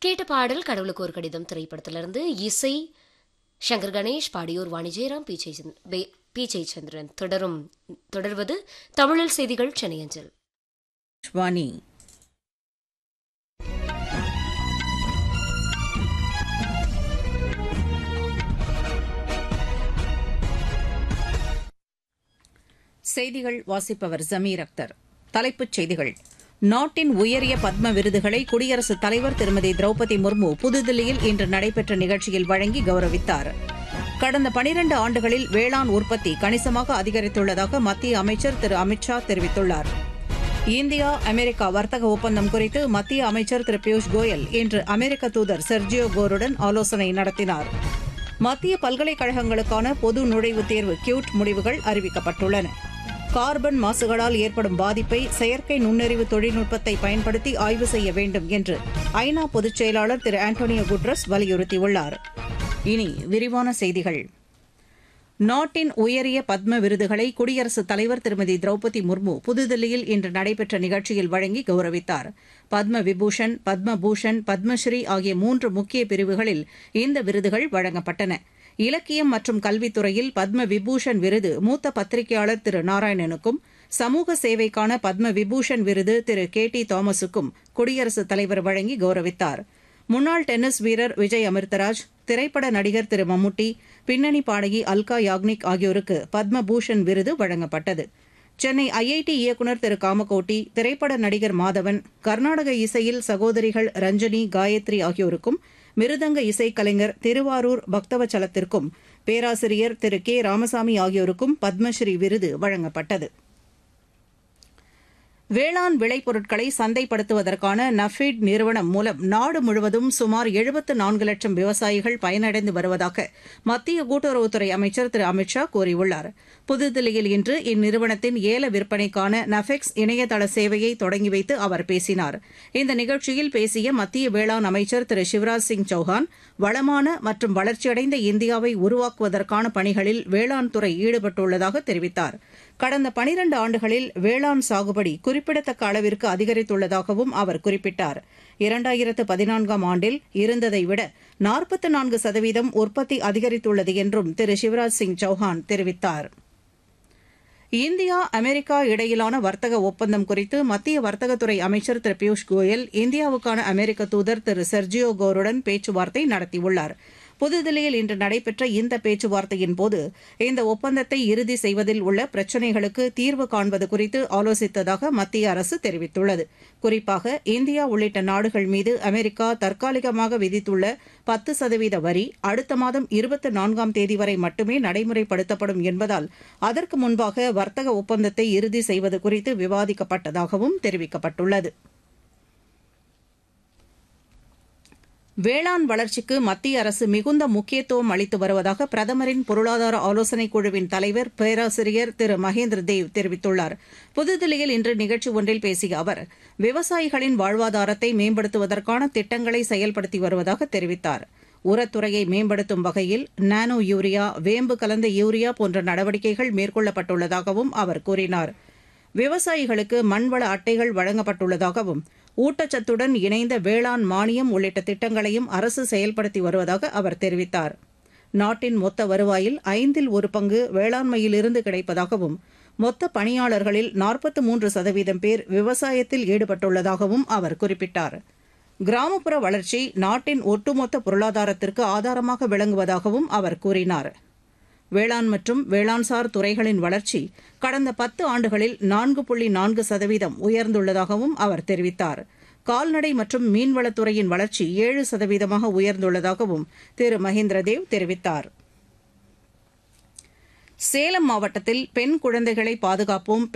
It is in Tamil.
கேட்ட பாடல் கடவுளுக்கு ஒரு கடிதம் திரைப்படத்திலிருந்து இசை சங்கர் கணேஷ் பாடியோர் வாணி ஜெயராம் பி ஜெயச்சந்திரன் பே- பி ஜெயச்சந்திரன் தொடரும் தொடர்வது தமிழில் செய்திகள் சென்னை அஞ்சல் வாணி செய்திகள் வாசிப்பவர் ஜமீர் அக்தர் தலைப்புச் செய்திகள் நாட்டின் உயரிய பத்ம விருதுகளை குடியரசுத் தலைவர் திருமதி திரௌபதி முர்மு புதுதில்லியில் இன்று நடைபெற்ற நிகழ்ச்சியில் வழங்கி கௌரவித்தார் கடந்த பனிரண்டு ஆண்டுகளில் வேளாண் உற்பத்தி கணிசமாக அதிகரித்துள்ளதாக மத்திய அமைச்சர் திரு அமித் ஷா தெரிவித்துள்ளார் இந்தியா அமெரிக்கா வர்த்தக ஒப்பந்தம் குறித்து மத்திய அமைச்சர் திரு பியூஷ் கோயல் இன்று அமெரிக்க தூதர் செர்ஜியோ கோருடன் ஆலோசனை நடத்தினார் மத்திய பல்கலைக்கழகங்களுக்கான பொது நுழைவுத் தேர்வு கியூட் முடிவுகள் அறிவிக்கப்பட்டுள்ளன கார்பன் மாசுகளால் ஏற்படும் பாதிப்பை செயற்கை நுண்ணறிவு தொழில்நுட்பத்தை பயன்படுத்தி ஆய்வு செய்ய வேண்டும் என்று ஐநா பொதுச் செயலாளர் திரு ஆண்டோனியோ குட்ரஸ் வலியுறுத்தியுள்ளார் இனி விரிவான செய்திகள் நாட்டின் உயரிய பத்ம விருதுகளை குடியரசுத் தலைவர் திருமதி திரௌபதி முர்மு புதுதில்லியில் இன்று நடைபெற்ற நிகழ்ச்சியில் வழங்கி கௌரவித்தார் பத்ம விபூஷன் பத்ம பூஷன் பத்மஸ்ரீ ஆகிய மூன்று முக்கிய பிரிவுகளில் இந்த விருதுகள் வழங்கப்பட்டன இலக்கியம் மற்றும் கல்வித்துறையில் பத்ம விபூஷன் விருது மூத்த பத்திரிகையாளர் திரு நாராயணனுக்கும் சமூக சேவைக்கான பத்ம விபூஷன் விருது திரு கே டி தாமஸுக்கும் குடியரசுத் தலைவர் வழங்கி கௌரவித்தார் முன்னாள் டென்னிஸ் வீரர் விஜய் அமிர்தராஜ் திரைப்பட நடிகர் திரு மம்முட்டி பின்னணி பாடகி அல்கா யாக்னிக் ஆகியோருக்கு பத்ம பூஷன் விருது வழங்கப்பட்டது சென்னை ஐஐடி இயக்குநர் திரு காமகோட்டி திரைப்பட நடிகர் மாதவன் கர்நாடக இசையில் சகோதரிகள் ரஞ்சனி காயத்ரி ஆகியோருக்கும் மிருதங்க இசைக்கலைஞர் திருவாரூர் பக்தவச்சலத்திற்கும் பேராசிரியர் திரு கே ராமசாமி ஆகியோருக்கும் பத்மஸ்ரீ விருது வழங்கப்பட்டது வேளாண் விளைபொருட்களை சந்தைப்படுத்துவதற்கான நஃபீட் நிறுவனம் மூலம் நாடு முழுவதும் சுமார் எழுபத்து நான்கு லட்சம் விவசாயிகள் பயனடைந்து வருவதாக மத்திய கூட்டுறவுத்துறை அமைச்சர் திரு அமித் ஷா கூறியுள்ளார் புதுதில்லியில் இன்று இந்நிறுவனத்தின் ஏல விற்பனைக்கான நஃபெக்ஸ் இணையதள சேவையை தொடங்கி வைத்து அவர் பேசினார் இந்த நிகழ்ச்சியில் பேசிய மத்திய வேளாண் அமைச்சர் திரு சிவராஜ் சிங் சௌஹான் வளமான மற்றும் வளர்ச்சியடைந்த இந்தியாவை உருவாக்குவதற்கான பணிகளில் வேளாண் துறை ஈடுபட்டுள்ளதாக தெரிவித்தார் கடந்த பனிரண்டு ஆண்டுகளில் வேளாண் சாகுபடி குறிப்பிடத்தக்க அளவிற்கு அதிகரித்துள்ளதாகவும் அவர் குறிப்பிட்டார் இரண்டாயிரத்து பதினான்காம் ஆண்டில் இருந்ததை விட நாற்பத்து நான்கு சதவீதம் உற்பத்தி அதிகரித்துள்ளது என்றும் திரு சிவராஜ் சிங் சௌஹான் தெரிவித்தார் இந்தியா அமெரிக்கா இடையிலான வர்த்தக ஒப்பந்தம் குறித்து மத்திய வர்த்தகத்துறை அமைச்சர் திரு பியூஷ் கோயல் இந்தியாவுக்கான அமெரிக்க தூதர் திரு செர்ஜியோ கோருடன் பேச்சுவார்த்தை நடத்தியுள்ளார் புதுதில்லியில் இன்று நடைபெற்ற இந்த பேச்சுவார்த்தையின் போது இந்த ஒப்பந்தத்தை இறுதி செய்வதில் உள்ள பிரச்சினைகளுக்கு தீர்வு காண்பது குறித்து ஆலோசித்ததாக மத்திய அரசு தெரிவித்துள்ளது குறிப்பாக இந்தியா உள்ளிட்ட நாடுகள் மீது அமெரிக்கா தற்காலிகமாக விதித்துள்ள பத்து சதவீத வரி அடுத்த மாதம் இருபத்தி நான்காம் தேதி வரை மட்டுமே நடைமுறைப்படுத்தப்படும் என்பதால் அதற்கு முன்பாக வர்த்தக ஒப்பந்தத்தை இறுதி செய்வது குறித்து விவாதிக்கப்பட்டதாகவும் தெரிவிக்கப்பட்டுள்ளது வேளாண் வளர்ச்சிக்கு மத்திய அரசு மிகுந்த முக்கியத்துவம் அளித்து வருவதாக பிரதமரின் பொருளாதார ஆலோசனைக் குழுவின் தலைவர் பேராசிரியர் திரு மகேந்திர தேவ் தெரிவித்துள்ளார் புதுதில்லியில் இன்று நிகழ்ச்சி ஒன்றில் பேசிய அவர் விவசாயிகளின் வாழ்வாதாரத்தை மேம்படுத்துவதற்கான திட்டங்களை செயல்படுத்தி வருவதாக தெரிவித்தார் உரத்துறையை மேம்படுத்தும் வகையில் நானோ யூரியா வேம்பு கலந்த யூரியா போன்ற நடவடிக்கைகள் மேற்கொள்ளப்பட்டுள்ளதாகவும் அவர் கூறினார் விவசாயிகளுக்கு மண்வள அட்டைகள் வழங்கப்பட்டுள்ளதாகவும் ஊட்டச்சத்துடன் இணைந்த வேளாண் மானியம் உள்ளிட்ட திட்டங்களையும் அரசு செயல்படுத்தி வருவதாக அவர் தெரிவித்தார் நாட்டின் மொத்த வருவாயில் ஐந்தில் ஒரு பங்கு வேளாண்மையிலிருந்து கிடைப்பதாகவும் மொத்த பணியாளர்களில் நாற்பத்து மூன்று சதவீதம் பேர் விவசாயத்தில் ஈடுபட்டுள்ளதாகவும் அவர் குறிப்பிட்டார் கிராமப்புற வளர்ச்சி நாட்டின் ஒட்டுமொத்த பொருளாதாரத்திற்கு ஆதாரமாக விளங்குவதாகவும் அவர் கூறினார் வேளாண் மற்றும் வேளாண்சார் துறைகளின் வளர்ச்சி கடந்த பத்து ஆண்டுகளில் நான்கு புள்ளி நான்கு சதவீதம் உயர்ந்துள்ளதாகவும் அவர் தெரிவித்தார் கால்நடை மற்றும் மீன்வளத்துறையின் வளர்ச்சி ஏழு சதவீதமாக உயர்ந்துள்ளதாகவும் திரு மகேந்திரதேவ் தெரிவித்தார் சேலம் மாவட்டத்தில் பெண் குழந்தைகளை பாதுகாப்போம்